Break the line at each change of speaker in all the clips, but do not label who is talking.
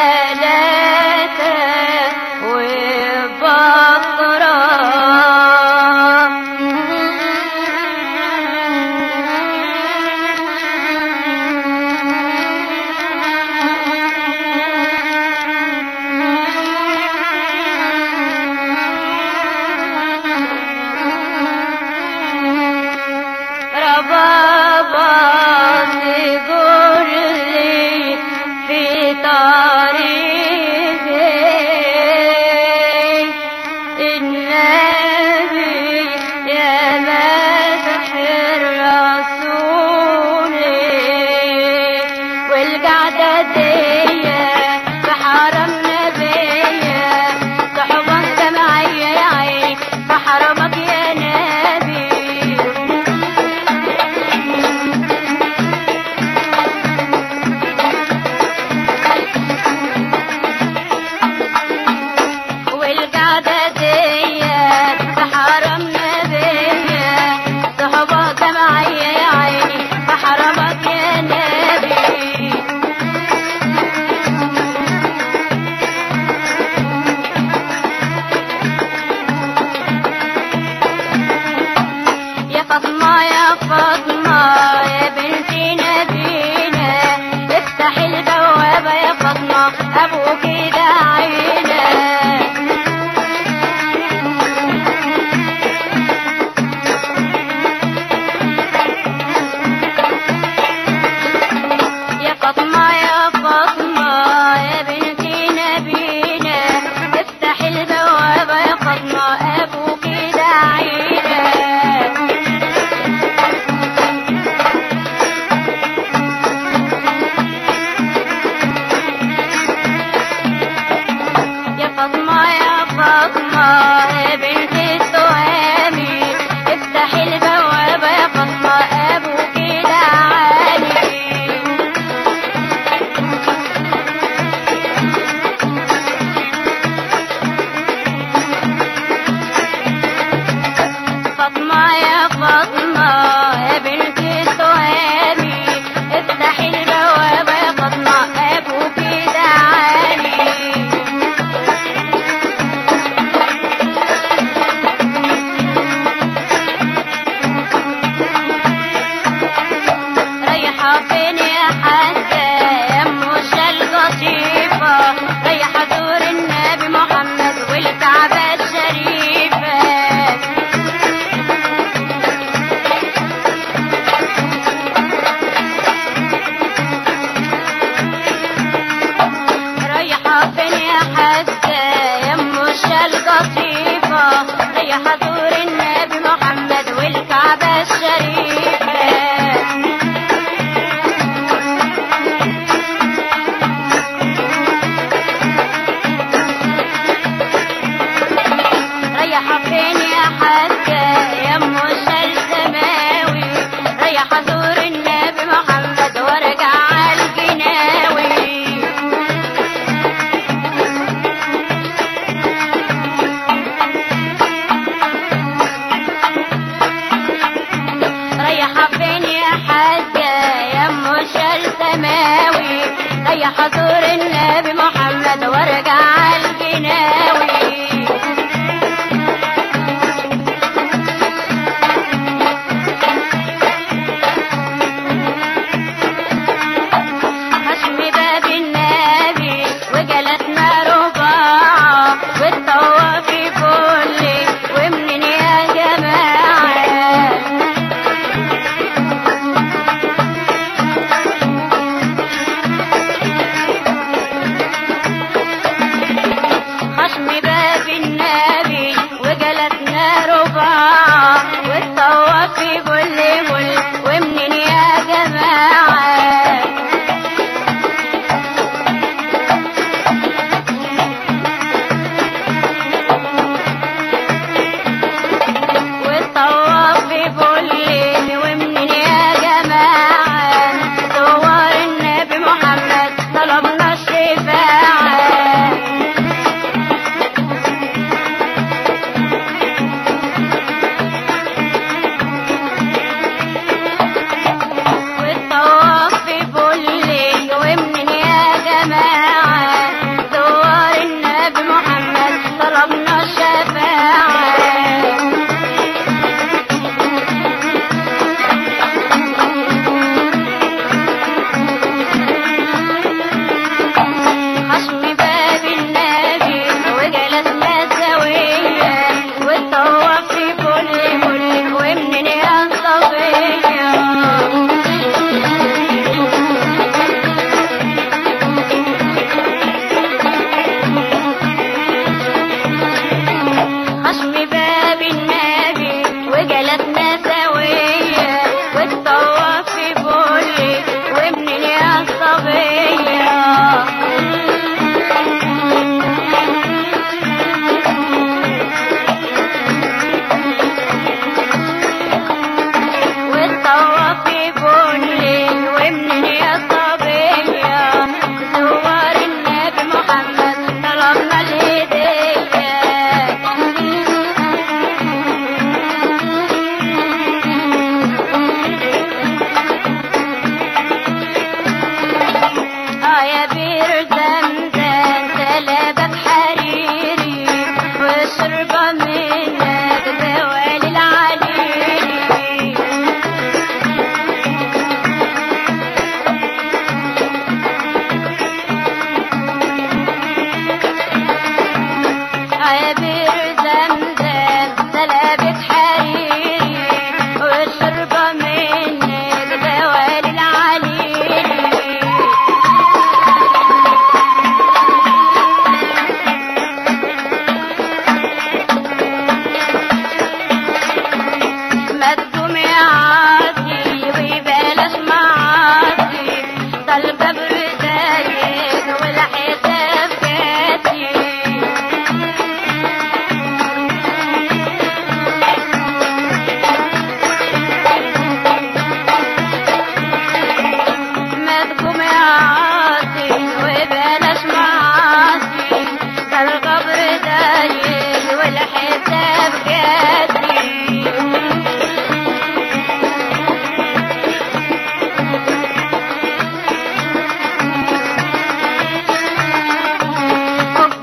تلاتة وبقرة ربابا تقول لي في طريقي النبي يا مدح الرسول والقعدة دي في حرم نبيا صحبة جمعية يا عيني في حرمك يا نبي والقعدة دي في حرم نبيا صحبة جمعية يا عيني في حرمك يا نبي يا فاطمة يا فاطمة يا بنتي نبينا افتحي البوابة يا فاطمة أبوك داعينا يا فاطمة يا فاطمة يا بنتي نبينا افتحي البوابة يا فاطمة أبوك داعينا يا فاطمة يا فاطمة يا بنت التهامي افتحي البوابة يا فاطمة أبوك دعاني فاطمة يا فاطمة يا بنت التهامي افتحي البوابة يا فاطمة أبوك دعاني رايحة فين يا حاجة يا مش القطيفة رايحة زور النبي محمد والكعبة الشريفة رايحة فين يا حاجة يا مش القطيفة رايحة زور النبي محمد والكعبة الشريفة رايحة فين يا حاجة يا مش السماوي رايحة زور النبي محمد وارجع عالجناوي رايحة فين يا حاجة يا مش السماوي رايحة زور النبي محمد وارجع عالجناوي حشم باب النبي وجلسنا رباعة والطوافي كلي ومنين يا جماعة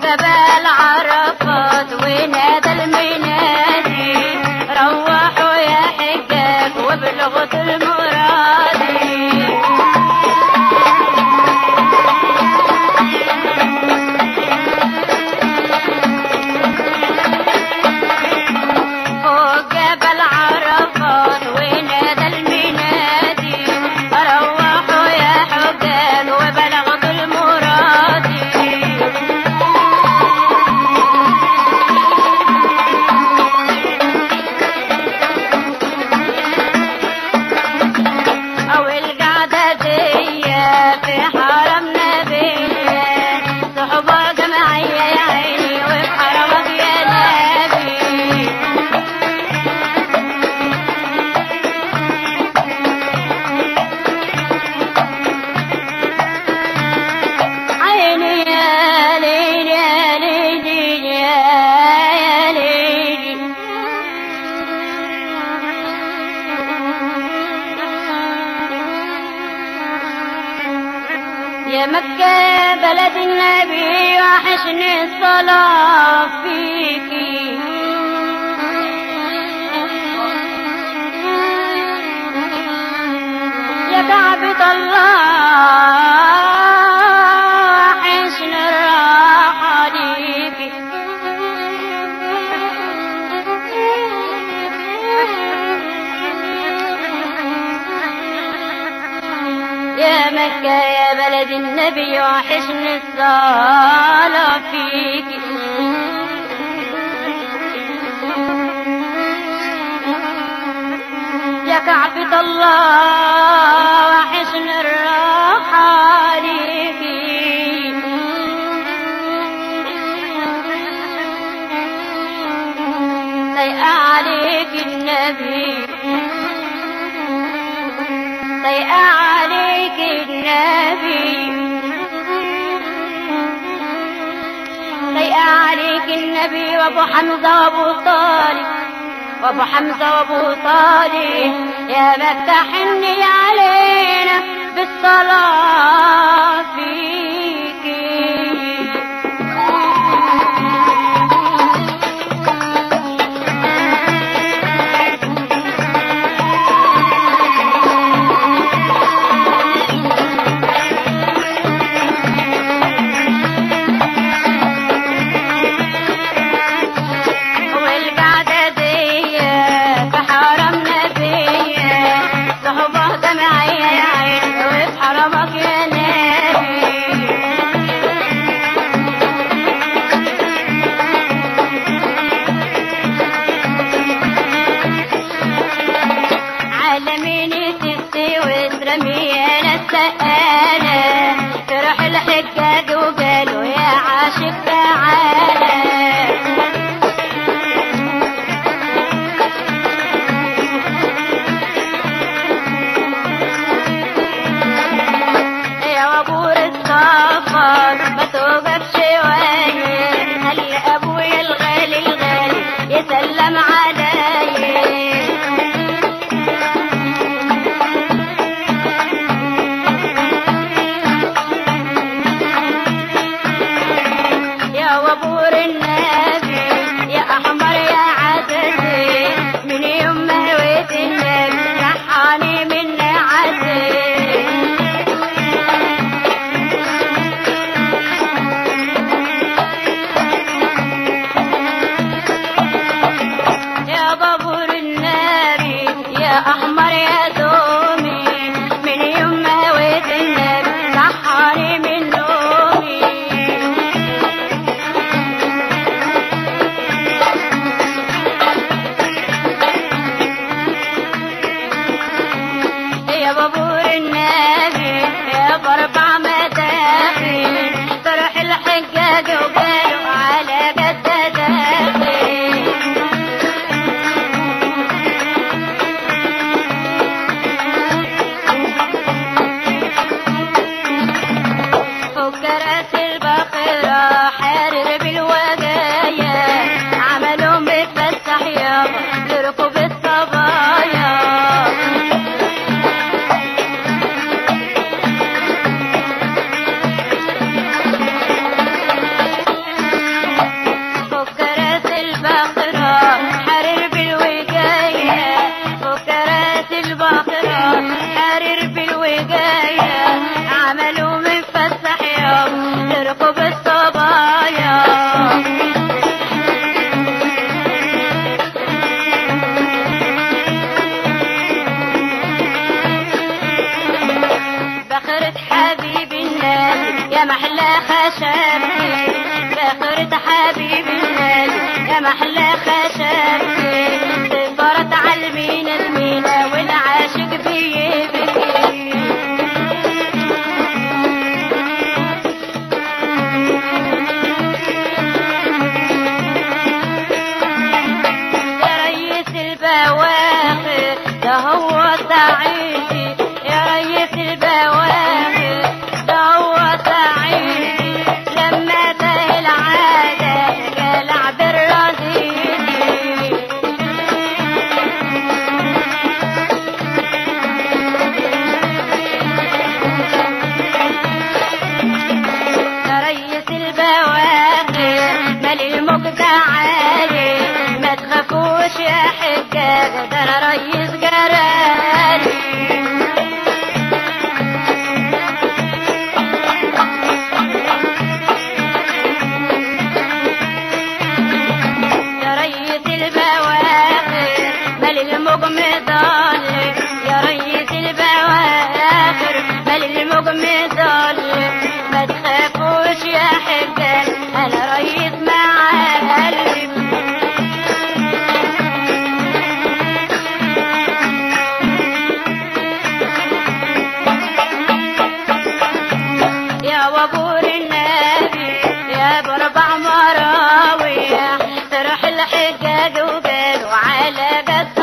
جبل عرفات ونادى المنادي روحوا يا حجاج وبلغة المرادي فوق جبل عرفات ونادى المنادي روحوا يا حجاج وبلغت المرادي أو القعدة دي في حرم نبينا صحبة جماعية يا عيني وفي حرمك يا نبي عيني يا ليل يا ليل يا ليل يا مكة بلد النبي وحشني الصلاة فيكي يا كعبة الله حسن الراحة ليكي يا مكة يا بلد النبي وحسن الصلاة فيكي يا كعبة الله وحسن الراحة ليكي ضيق عليك النبي ضيق عليك النبي ضيق عليك النبي وابو حمزة وابو طالب وابو حمزة وابو طالب يا مكة حني علينا بالصلاة فيكي والقعدة دي في حرم نبينا صحبة جماعية يا عين وفي حرمك يا نبي علميني ستي وترمي انا السقالة تروح الحجاج وقالوا يا عاشق تعالى يا وابور السفر ما توقف شوية خلي ابويا الغالي الغالي يسلم علي محلى خشبتي صبرت على المينا المينا والعاشق بيبكي يا ريس البواخر ده هو سعيدي يا ريس البواخر ده هو سعيدي لما تاه العادة جلع بالرصيد يا ريس البواخر مال المجد عالي ما تخافوش يا حجاج ده انا ريس جرالي يا ريس البواخر مال المجم ضال يا ريس البواخر مال المجم ضال ما تخافوش يا حجاج انا ريس معلم يا وابور النبي يا بربع مراوية فرح الحجاج وقالوا على قد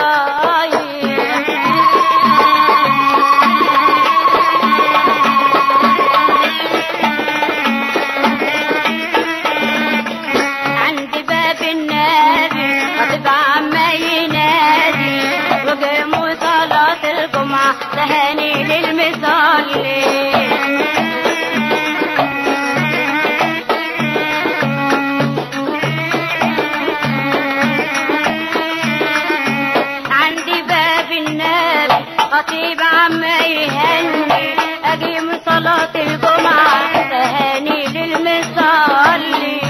عند باب النبي خطيب عما ينادي وقاموا صلاة الجمعة تهاني للمصلي عندي باب النبي خطيب عما يهني اقيم صلاة الجمعة تهاني للمصلي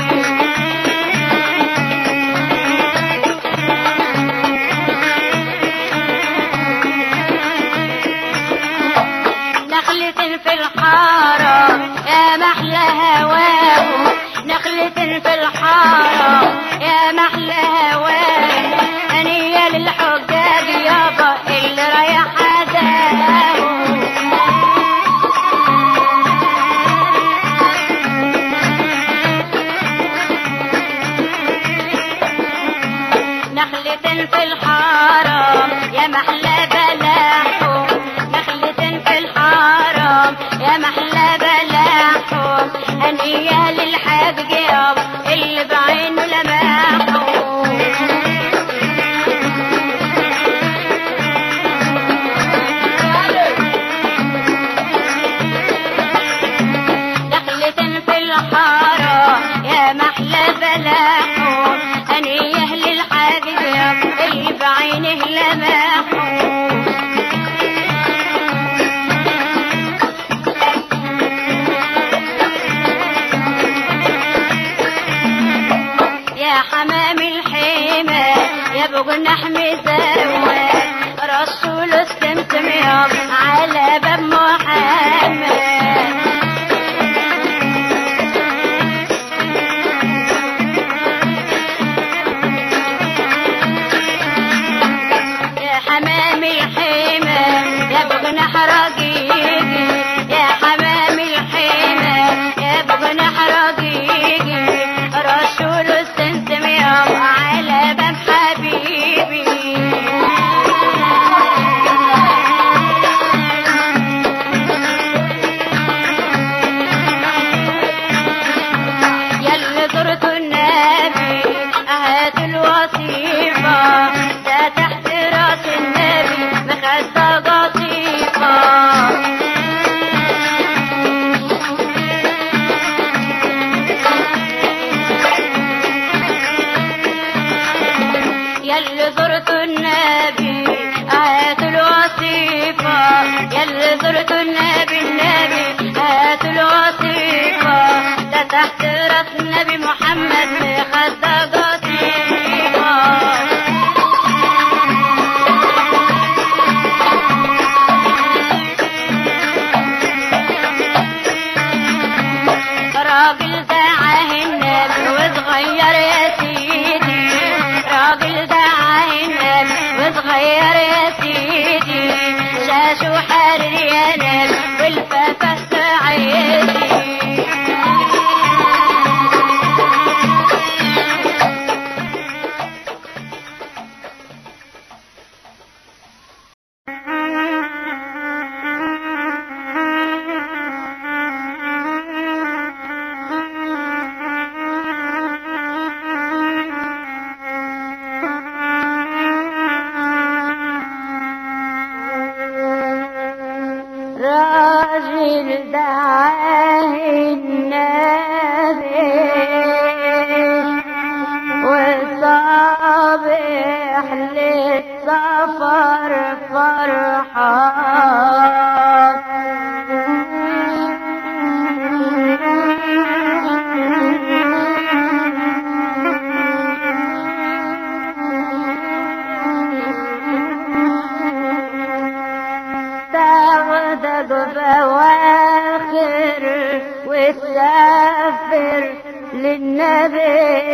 نخلة في الحارة يا محلى هواه نخلة في الحارة يا محلى هواه هنية للحجاج يابا اللي رايح عزاه نخلة في الحرم يا محلى بلاحهم نخلة في الحرم يا محلى بلاحهم هنية للحاج يابا اللي بعينه لماحهم دخلة في الحارة يا محلى بلاحهم هنيه للحاج يابا اللي بعينه لماحهم يا حمام الحيمة يا بجنح مزوى رسول السمسم يابا على باب محمد يا حمام الحيمة يا بجنح رقيقي يا حمام الحيمة يا بجنح رقيقي رسول السمسم يابا على باب حبيبي يلي زرت النبي هات الوصيفة ده تحت راس النبي مخدة قطيفة يلي زرت النبي هات الوصيفة يلي زرت النبي النبي هات الوصيفة ده تحت راس النبي محمد مخدة قطيفة راجل دعاه النبي وصغير يا سيدي للنبي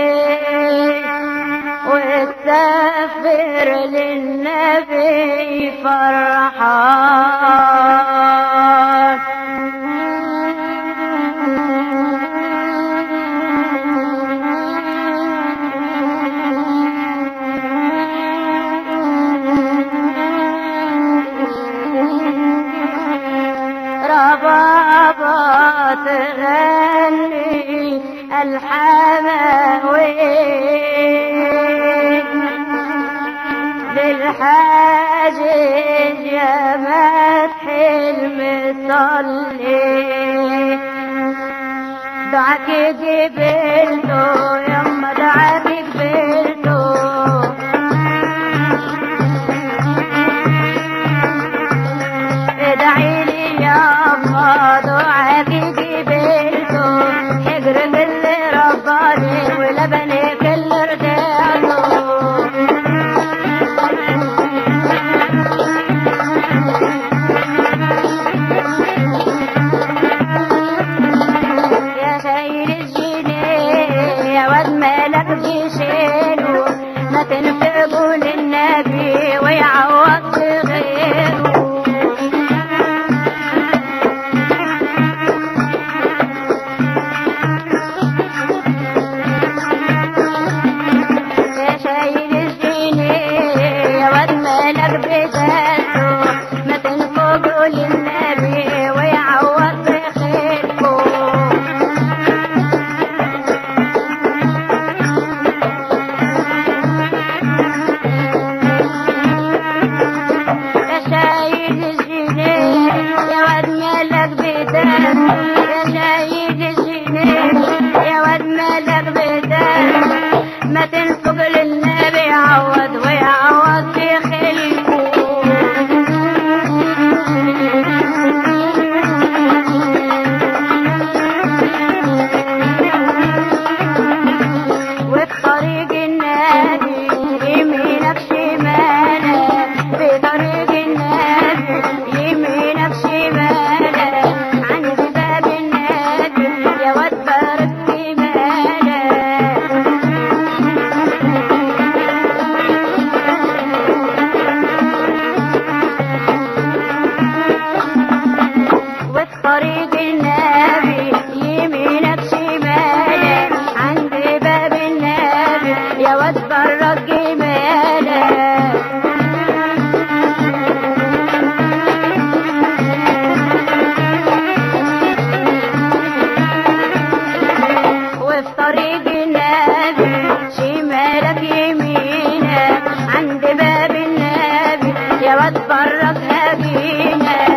وتسافر للنبي فرحان ربابة تغني الحماوي بالحاج يا مدح المصلي دعك جبلته يما دعك جبلته ادعي لي يا الله دعاك جبلته حجر كل رباني ولبني كل رجعته يا خير الجنين يا واد مالك بشيله ما تنفقوا للنبي ويعوض غيره يا شايل الجنيه يا واد مالك بذاته ما تنفقوا للنبي ويعوض بخيركم يا شايل الجنيه يا واد مالك بدم يا شايل الجنيه يا واد مالك بدم ما تنفق للنبي يعوض ويعوض في خلقه وفي طريق النبي يمينك شمالك في طريق النبي يمينك شمالك عند باب النبي يا واد بارك في مالك وفي طريق النبي يمينك شمالك عند باب النبي يا واد برك جمالك وفي طريق النبي شمالك يمينك عند باب النبي يا واد برك هجينك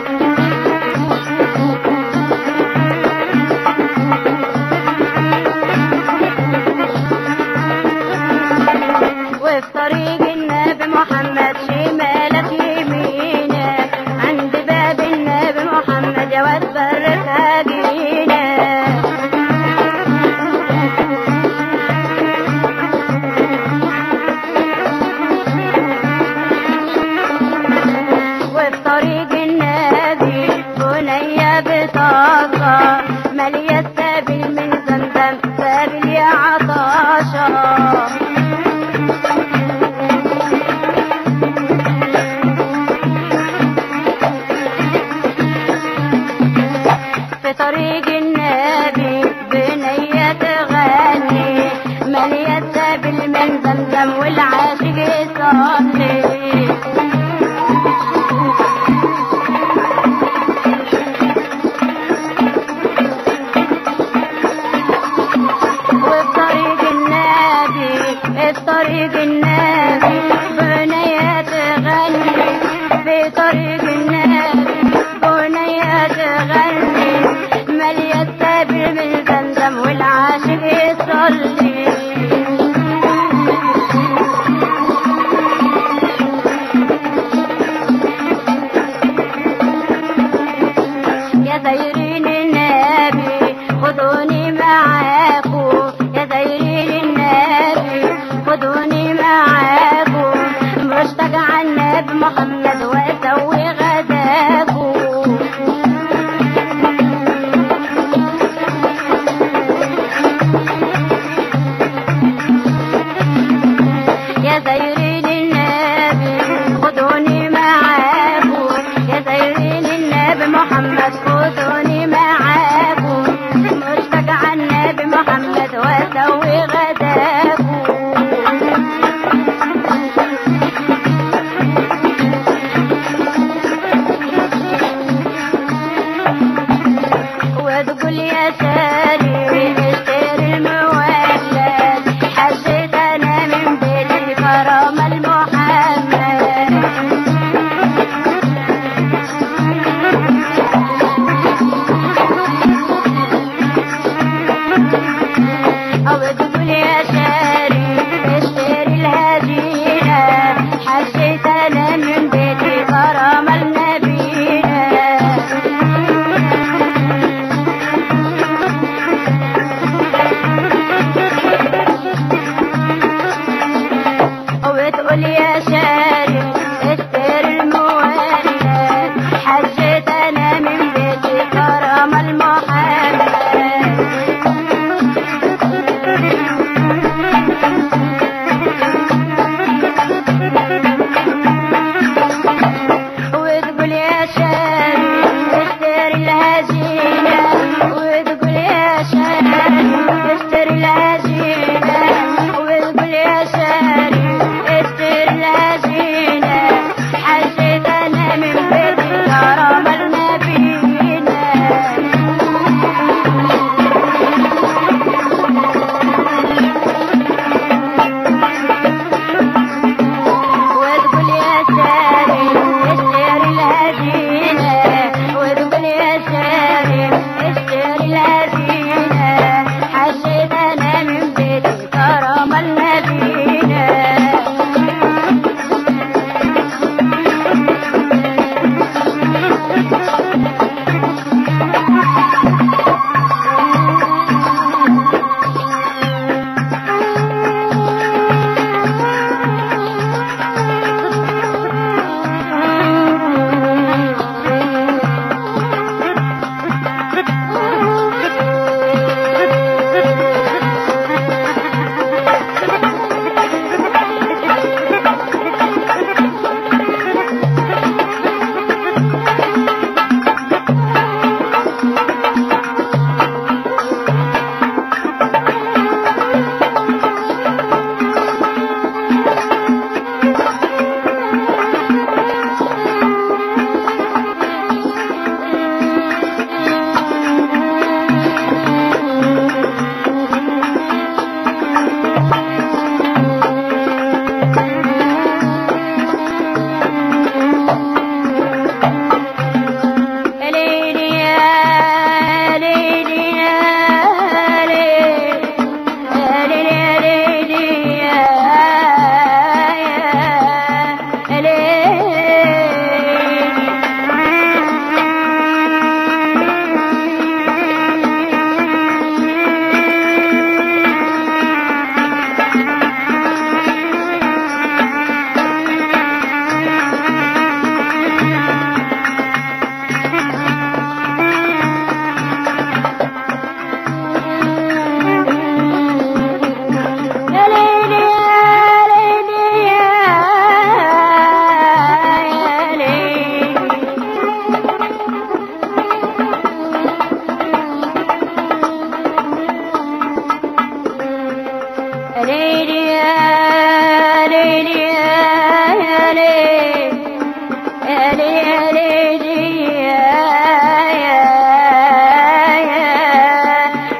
وفي طريق النبي محمد شمالك يمينك عند باب النبي محمد يا واد برك هجينك وفي طريق النبي بنية بطاقة مالية سابل من زمزم سابل يا عطاشة في طريق النبي بنية تغني مالية سابل من زمزم والعاشق يصلي وفي طريق النبي في طريق النبي بنية تغني في طريق النبي بنية تغني مالية سابر من زمزم والعاشق يصلي يا سيرين النبي خذوني معاكم يا سيرين النبي خذوني معاكم مشتاق على النبي محمد واسوي غداكم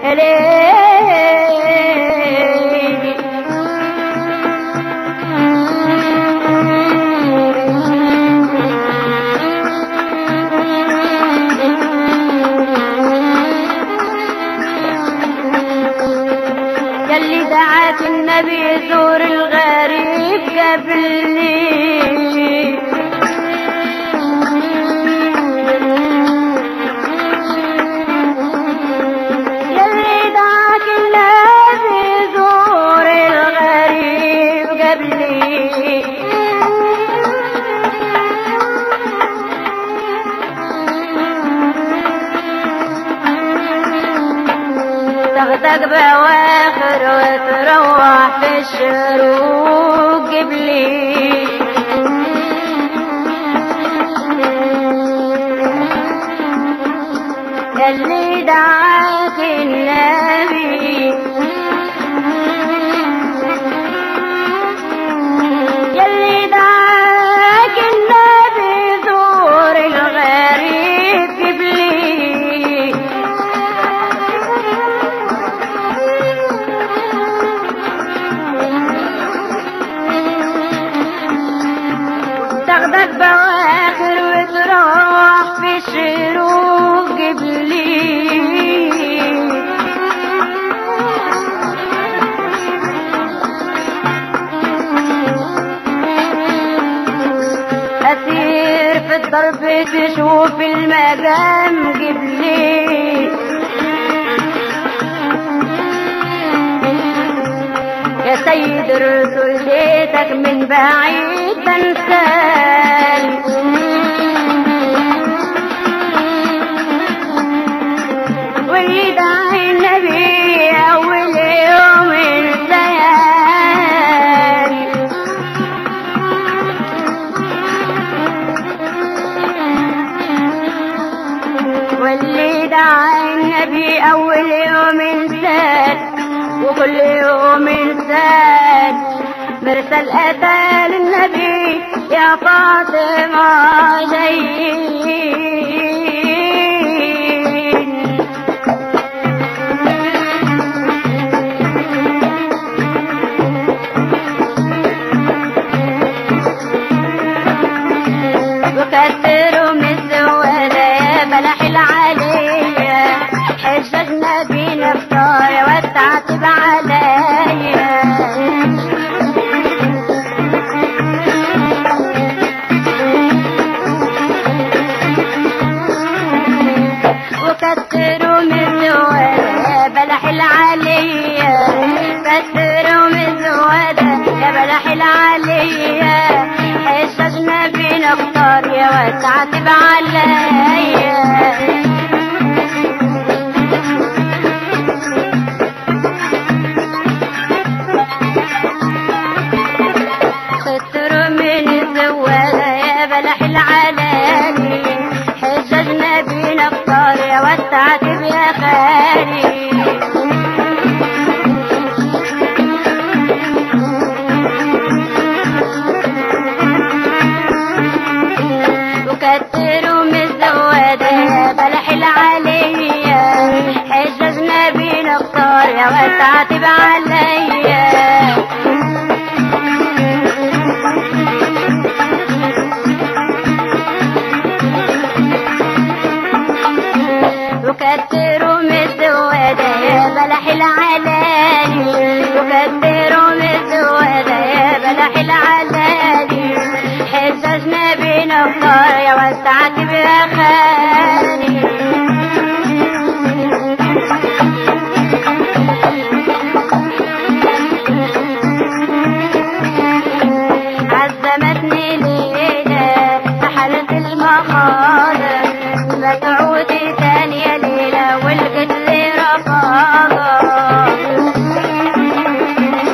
يا ليلي يلي دعاك النبي زور الغريب قبلي يلي دعاك النبي زور الغريب قبلي تغدق بواخر وتروح في الشروق قبلي اللي دعاك النبي يلي دعاك النبي زور الغريب قبلي تاخدك بواخر وتروح في الشروق قبلي أسير في الضرب تشوف المقام قبلي يا سيد الرسل جيتك من بعيد تنساني واللي داعي النبي أول يوم الليالي واللي دعا النبي أول يوم إنسان وكل يوم إنسان مرسل أتى للنبي يا فاطمة جايين وكثروا من الزوالة يا بلح العالية حججنا بينا فطار والتعتب عليا وكثروا من الزوالة يا بلح العالية كثروا من الزوالة يا بلح العالية حججنا بينا فطار يا والتعتب عليا كتر من الزوالة يا بلح العلالي حججنا بينا فطار يا والتعتب يا خالي وكتروا من الزوادة يا بلح العلية حججنا بينا فطار يا والتعتب عليا وكتروا من الزوادة يا بلح العلالي وكتروا من الزوادة يا بلح العلالي حججنا بينا فطار يا وسعت بيا خالي عزمتني ليلة سحرت المخاضة ما تعودي تاني يا ليلة والقد لي رفاضة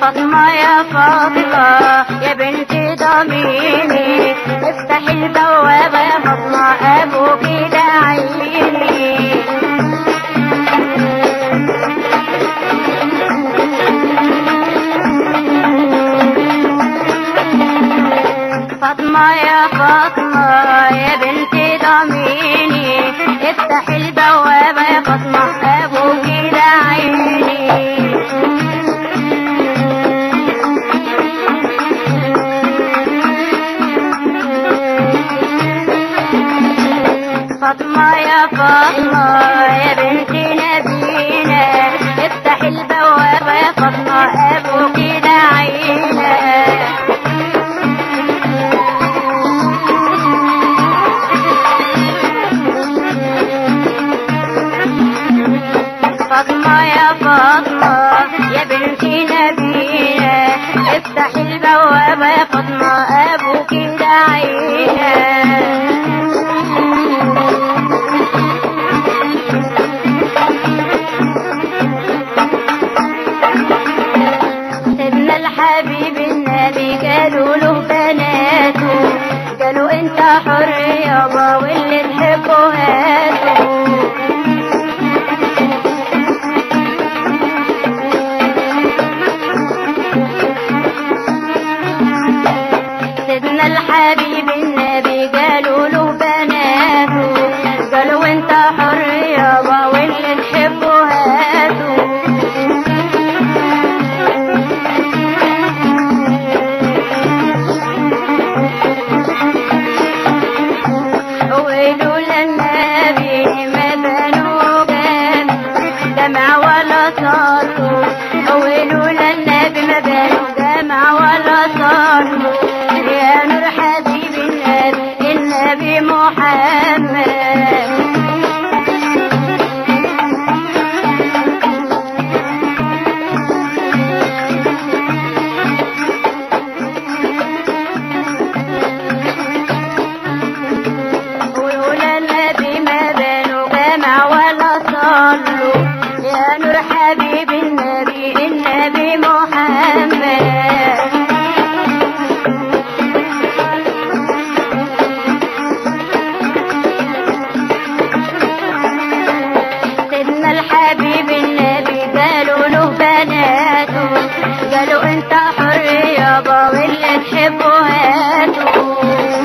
فاطمة يا فاطمة يا بنتي ضميني افتح البوابة يا فاطمة ابوك داعيني فاطمة يا فاطمة يا بنتي ضميني افتح البوابة يا فاطمة ابوك داعيني فاطمة يا فاطمة يا بنتي نبينا افتح البوابة يا فاطمة ابوك داعينا فاطمة يا فاطمة يا بنتي نبينا افتح البوابة يا فاطمة أبوك داعينا سيدنا الحبيب النبي قالوا له بناته قالوا انت حر يابا واللي تحبه هاته سيدنا الحبيب النبي قالوا له بناته قالوا انت حر يابا واللي تحبه هاته ولولا النبي ما بنوا جام جمع ولا صلوا ولولا النبي ما بنوا جمع ولا صلوا يا نور حبيب النبي النبي محمد ولولا النبي ما بنوا جمع ولا صلوا يا نور حبيب النبي النبي محمد سيدنا الحبيب النبي قالوا له بناته قالوا انت حر يابا واللي تحبه هاته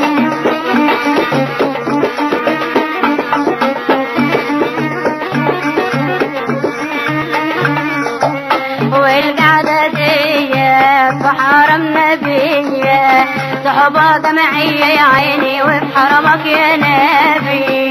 والقعدة دي في حرم نبية صحبة جمعية يا عيني وفي حرمك يا نبي